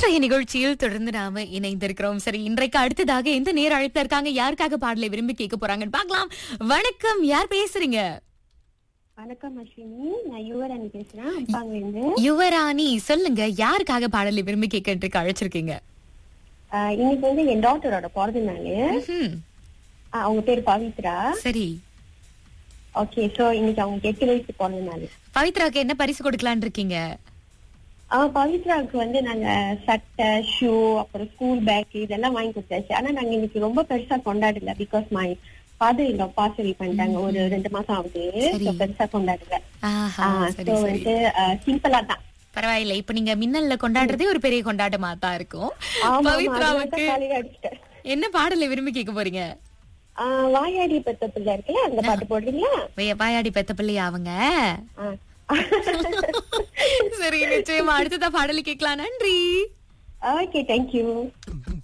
இன்றைய நிகழ்ச்சியில் தொடர்ந்து நாம இணைந்திருக்கிறோம் சரி இன்றைக்கு அடுத்ததாக எந்த நேர அழைப்புல இருக்காங்க யாருக்காக பாடலை விரும்பி கேட்க போறாங்கன்னு பார்க்கலாம் வணக்கம் யார் பேசுறீங்க வணக்கம் அஸ்வினி நான் யுவராணி பேசுறேன் அப்பாங்க இருந்து யுவராணி சொல்லுங்க யாருக்காக பாடலை விரும்பி கேட்கறதுக்கு அழைச்சிருக்கீங்க ஆஹ் இன்னைக்கு வந்து என் டாக்டரோட பிறந்த நாள் ம்ஹும். அவங்க பேர் பவித்ரா சரி ஓகே சோ இன்னைக்கு அவங்க எட்டு வயசு பிறந்த நாள் பவித்ராக்கு என்ன பரிசு கொடுக்கலான்னு இருக்கீங்க ஆஹ் பவித்ராவுக்கு வந்து நாங்க சட்டை ஷூ அப்புறம் ஸ்கூல் பேக் இதெல்லாம் வாங்கி கொடுத்தாச்சு ஆனா நாங்க இன்னைக்கு ரொம்ப பெருசா கொண்டாடல பிகாஸ் மை ஃபாதர் இந்த பாசரி பண்ணிட்டாங்க ஒரு ரெண்டு மாசம் ஆகுது சரி. So பெருசா கொண்டாடல ஆஹா சரி சோ சரி வந்து சிம்பிளா தான் பரவாயில்ல இப்ப நீங்க மின்னல்ல கொண்டாடுறதே ஒரு பெரிய கொண்டாட்டமா தான் இருக்கும் ஆமா, ஆமா, பவித்ராவுக்கு அதனால தான் காலையில அடிச்சிட்டேன். என்ன பாடலை விரும்பி கேட்க போறீங்க ஆஹ் வாயாடி பெத்த பிள்ளை இருக்குல்ல அந்த பாட்டு போடுறீங்களா வை- வாயாடி பெத்த பிள்ளையா அவங்க ஆஹ் சரி நிச்சயமா அடுத்ததா பாடலை கேட்கலாம் நன்றி ஓகே தேங்க்யூ